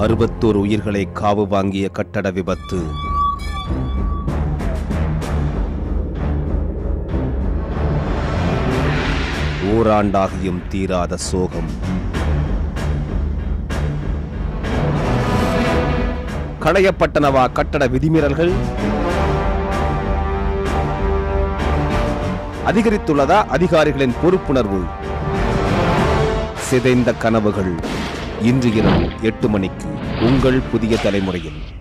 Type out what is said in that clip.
அறுபத்தோரு உயிர்களை காவு வாங்கிய கட்டட விபத்து ஓராண்டாகியும் தீராத சோகம் களையப்பட்டனவா கட்டட விதிமீறல்கள் அதிகரித்துள்ளதா அதிகாரிகளின் பொறுப்புணர்வு சிதைந்த கனவுகள் இன்று இரவு எட்டு மணிக்கு உங்கள் புதிய தலைமுறையில்